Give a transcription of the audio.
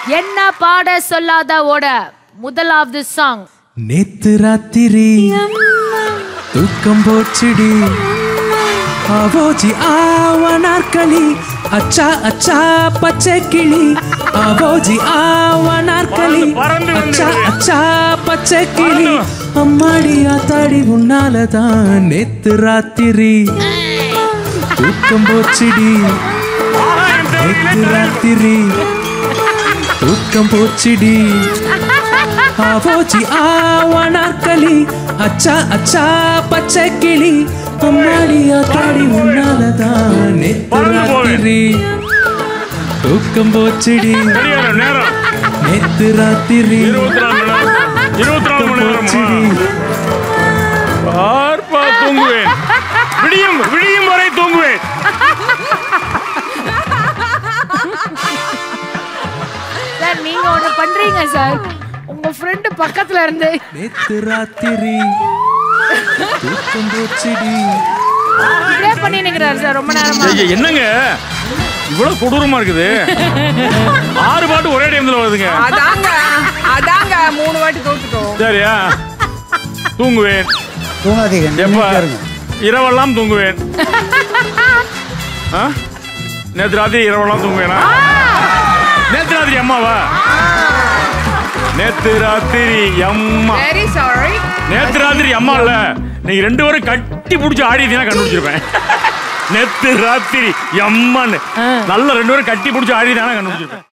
என்ன பாட சொல்லாத ஓட முதலாவது சாங் நேத்து ராத்திரி தூக்கம் போச்சுடி ஆவோஜி ஆவனார்களி அச்சா அச்சா பச்சை கிளி ஆவோஜி ஆவனார்களி பறந்து வந்து அச்சா அச்சா பச்சை கிளி அம்மாடி ஆத்தாடி உன்னாலதான் நேத்து ராத்திரி தூக்கம் போச்சுடி நேத்து ராத்திரி தூக்கம் போச்சுடி ஆவோஜி ஆவனார்களி அச்சா அச்சா பச்சை கிளி அம்மாடி ஆத்தாடி உன்னாலதான் நேத்து பறந்து போவேன். ராத்திரி தூக்கம் போச்சுடி சரியான நேரம் நேத்து ராத்திரி இருபத்தி நாலு மணி நேரம் இருபத்தி நாலு மணி போச்சுடி நேரமா பார்ப்பா தூங்குவேன் விடியும் விடியும் வரை தூங்குவேன் சார் நீங்க ஒண்ணு பண்றீங்க சார் உங்க ஃப்ரெண்டு பக்கத்துல இருந்து நேத்து ராத்திரி தூக்கம் போச்சுடி இப்படியே பண்ணி நிக்கிறாரு சார் ரொம்ப நேரமா ஐயா, என்னங்க இவ்வளவு கொடூரமா இருக்குது ஆறு பாட்டு ஒரே டைம்ல வருதுங்க அதாங்க அதாங்க மூணு வாட்டி தோத்துட்டோம் சரியா தூங்குவேன் தூங்காதீங்க எப்ப நின்னுட்டே இருங்க. இரவெல்லாம் தூங்குவேன் ஆ? நேத்து ராத்திரி இரவெல்லாம் தூங்குவேனா நேத்து ராத்திரி அம்மாவா நேத்து ராத்திரி அம்மா வெரி சாரி நேத்து ராத்திரி அம்மா இல்ல நீங்க ரெண்டு பேரும் கட்டி புடிச்சு ஆடிட்டீங்கன்னா கண்டுபிடிச்சிருப்பேன் நேத்து ராத்திரி அம்மான்னு நல்ல ரெண்டு பேரும் கட்டி புடிச்சு ஆடிட்டானா கண்டுபிடிச்சிருப்பேன்